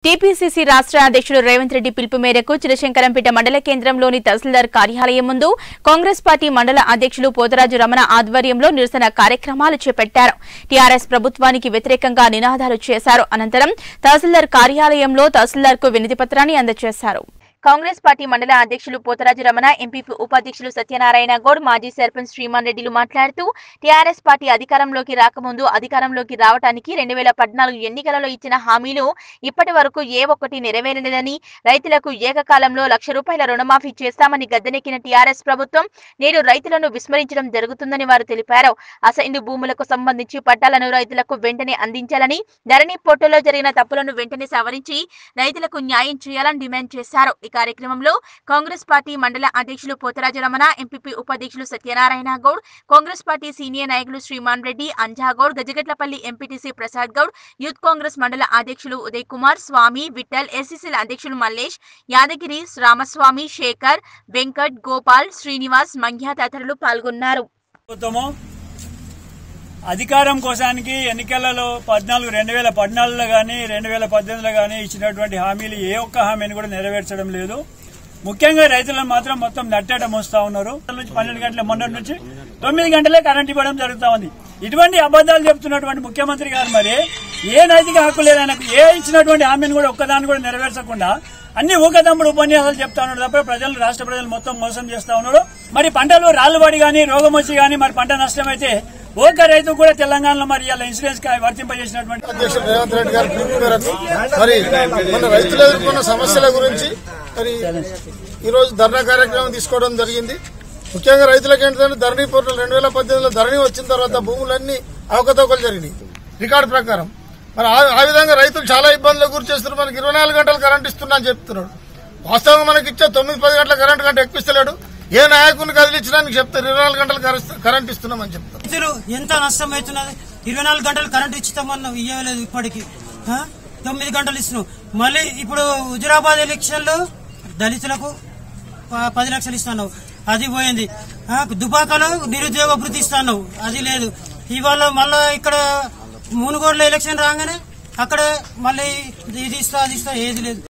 TPCC రాష్ట్ర అధ్యక్షుడు రేవంత్ రెడ్డి పిలుపు మేరకు చినశంకరంపేట మండల కేంద్రంలోని తహసీల్దార్ కార్యాలయం ముందు కాంగ్రెస్ పార్టీ మండల అధ్యక్షులు పోతరాజు రమణ ఆధ్వర్యంలో నిరసన కార్యక్రమాలు చేపట్టారు టీఆర్ఎస్ ప్రభుత్వానికి వ్యతిరేకంగా నినాదాలు చేశారు అనంతరం తహసీల్దార్ కార్యాలయంలో తహసీల్దార్కు వినతి పత్రాన్ని అందజేశారు కాంగ్రెస్ పార్టీ మండల అధ్యక్షులు పోతరాజు రమణ ఎంపీపీ ఉపాధ్యక్షులు సత్యనారాయణ గౌడ్ మాజీ సర్పంచ్ శ్రీమాన్ రెడ్డిలు మాట్లాడుతూ టీఆర్ఎస్ పార్టీ అధికారంలోకి రాకముందు అధికారంలోకి రావడానికి రెండు వేల పద్నాలుగు ఎన్నికలలో ఇచ్చిన హామీలు ఇప్పటి వరకు ఏ ఒక్కటి నెరవేరలేదని రైతులకు ఏకకాలంలో లక్ష రూపాయల రుణమాఫీ చేస్తామని గద్దెనెక్కిన టీఆర్ఎస్ ప్రభుత్వం నేడు రైతులను విస్మరించడం జరుగుతుందని వారు తెలిపారు అసైన్లు భూములకు సంబంధించి పట్టాలను రైతులకు వెంటనే అందించాలని ధరణి పోర్టల్లో జరిగిన తప్పులను వెంటనే సవరించి రైతులకు న్యాయం చేయాలని డిమాండ్ చేశారు ఈ కార్యక్రమంలో కాంగ్రెస్ పార్టీ మండల అధ్యక్షులు పోతరాజు రమణ ఎంపీపీ ఉపాధ్యక్షులు సత్యనారాయణ గౌడ్ కాంగ్రెస్ పార్టీ సీనియర్ నాయకులు శ్రీమాన్ రెడ్డి అంజాగౌడ్ గజగట్లపల్లి ఎంపీటీసీ ప్రసాద్ గౌడ్ యూత్ కాంగ్రెస్ మండల అధ్యక్షులు ఉదయ్ కుమార్ స్వామి విఠల్ ఎస్సీసీల అధ్యక్షులు మల్లేష్ యాదగిరి రామస్వామి శేఖర్ వెంకట్ గోపాల్ శ్రీనివాస్ మంగ్యా తదితరులు పాల్గొన్నారు ప్రభుత్వము అధికారం కోసానికి ఎన్నికలలో పద్నాలుగు రెండు వేల పద్నాలుగులో కానీ రెండు వేల పద్దెనిమిదిలో కానీ ఇచ్చినటువంటి హామీలు ఏ ఒక్క హామీని కూడా నెరవేర్చడం లేదు ముఖ్యంగా రైతులను మాత్రం మొత్తం నట్టేట మోస్తా ఉన్నారు నుంచి పన్నెండు గంటల మొన్నటి నుంచి తొమ్మిది గంటలే కరెంట్ ఇవ్వడం జరుగుతా ఉంది ఇటువంటి అబద్దాలు చెప్తున్నటువంటి ముఖ్యమంత్రి గారు మరి ఏ నైతిక హక్కు లేదు ఆయనకు ఏ ఇచ్చినటువంటి హామీని కూడా ఒక్కదాన్ని కూడా నెరవేర్చకుండా అన్ని ఊకదమ్ముడు ఉపన్యాసాలు చెప్తా ఉన్నాడు తప్ప ప్రజలు రాష్ట్ర ప్రజలు మొత్తం మోసం చేస్తా ఉన్నాడు మరి పంటలు రాళ్లుబడి గాని రోగం వచ్చి గాని మరి పంట నష్టం అయితే ఒక్క రైతు కూడా తెలంగాణలో మరి ఇలా ఇన్సూరెన్స్ కి వర్తింపజేసినటువంటి అధ్యక్షుడు రేవంత్ రెడ్డి గారి పిలుపు మేరకు మరి మన రైతులు ఎదుర్కొన్న సమస్యల గురించి మరి ఈ రోజు ధర్నా కార్యక్రమం తీసుకోవడం జరిగింది ముఖ్యంగా రైతులకు ఏంటంటే ధరణి పోర్టల్ రెండు వేల పద్దెనిమిదిలో ధరణి వచ్చిన తర్వాత భూములన్నీ అవకతవకలు జరిగినాయి రికార్డు ప్రకారం మరి ఆ- ఆ విధంగా రైతులు చాలా ఇబ్బందులకు గురి చేస్తున్నారు మనకి ఇరవై నాలుగు గంటలు కరెంట్ ఇస్తున్నా అని చెప్తున్నాడు వాస్తవంగా మనకి ఇచ్చే తొమ్మిది పది గంటల కరెంట్ కంటే ఎక్కువ ఇస్తలేడు ఏ నాయకుని కదిలించడానికి చెప్తారు ఇరవై నాలుగు గంటలు కరెంట్- కరెంట్ ఇస్తున్నామని చెప్తారు రైతులు ఎంత నష్టం అవుతున్నది ఇరవై నాలుగు గంటలు కరెంట్ ఇచ్చుతామన్నావు ఇవ్వలేదు ఇప్పటికి ఆ? తొమ్మిది గంటలు ఇస్తున్నావు మళ్ళీ ఇప్పుడు హుజురాబాద్ ఎలక్షన్ లో దళితులకు ప- పది లక్షలు ఇస్తున్నావు అది పోయింది ఆ? దుబాకలో నిరుద్యోగ వృత్తి ఇస్తున్నావు అది లేదు ఇవాళ మళ్ళా ఇక్కడ మునుగోడులో ఎలక్షన్ రాగానే అక్కడ మళ్ళీ ఇది ఇస్తా అది ఇస్తా ఏది లేదు